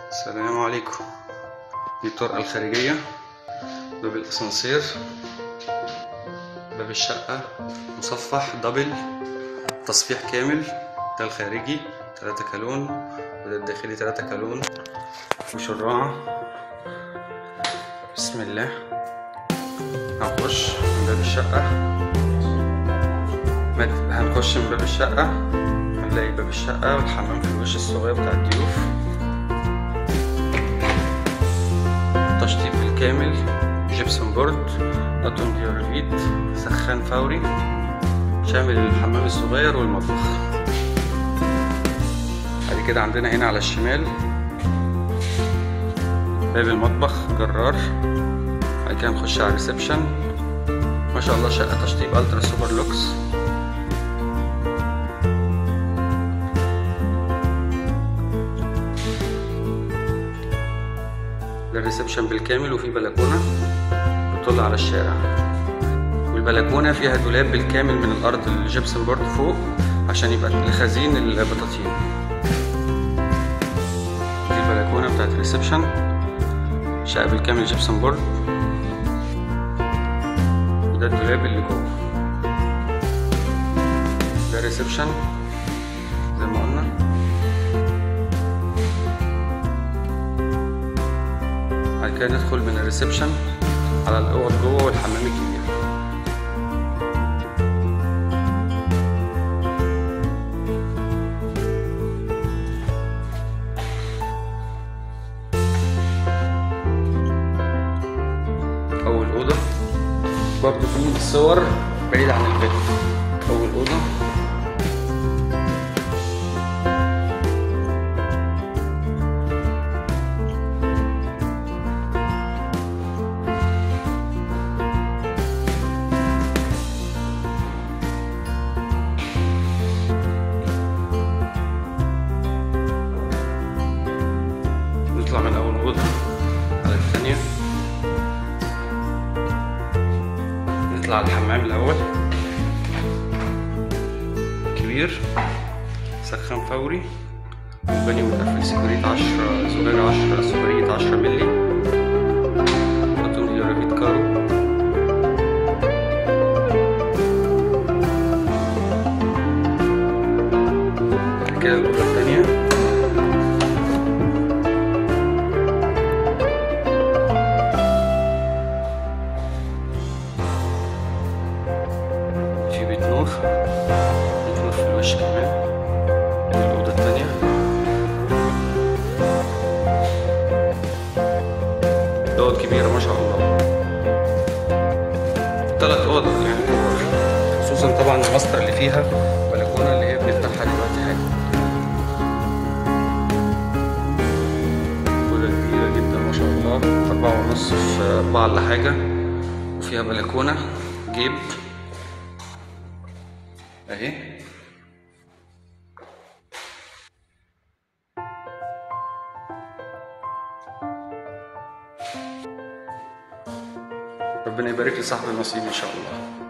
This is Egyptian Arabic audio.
السلام عليكم دي الطرقة الخارجية باب الأسانسير باب الشقة مصفح دبل تصفيح كامل ده الخارجي تلاتة كالون وده الداخلي تلاتة كالون وشراعة بسم الله هنخش من باب الشقة مد- هنخش من باب الشقة هنلاقي باب الشقة والحمام في الوش الصغير بتاع الضيوف تشطيب بالكامل جبسون بورد أطقم ديورفيت سخان فوري شامل الحمام الصغير والمطبخ بعد كده عندنا هنا على الشمال باب المطبخ جرار بعد كده نخش على الريسبشن ما شاء الله شقة تشطيب الترا سوبر لوكس ده الريسبشن بالكامل وفي بلكونة بتطل على الشارع والبلكونة فيها دولاب بالكامل من الأرض الجبسن بورد فوق عشان يبقى لخزين البطاطين دي البلكونة بتاعت الريسبشن شقة بالكامل جبسن بورد وده الدولاب اللي جوه ده الريسبشن زي ما قلنا بعد كده ندخل من الريسبشن على الأوض جوه والحمام الكبير أول أوضة برضه في صور بعيد عن البيت أول أوضة نطلع من أول أوضة على الثانية نطلع على الحمام الأول كبير سخان فوري بني متقفل سكريت عشرة زجاجة عشرة سكريت عشرة ملي أطقم ديورافيت كارو بعد كده الأوضة التانية في بيت نور بيت نور في الوش كمان دي الأوضة التانية أوض كبيرة ما شاء الله تلات أوض يعني كبار خصوصا طبعا الماستر اللي فيها بلكونة اللي هي بنفتحها دلوقتي حاجة أوضة كبيرة جدا ما شاء الله أربعة ونص في أربعة إلا حاجة وفيها بلكونة جيب اهي ربنا يبارك لصاحب النصيب ان شاء الله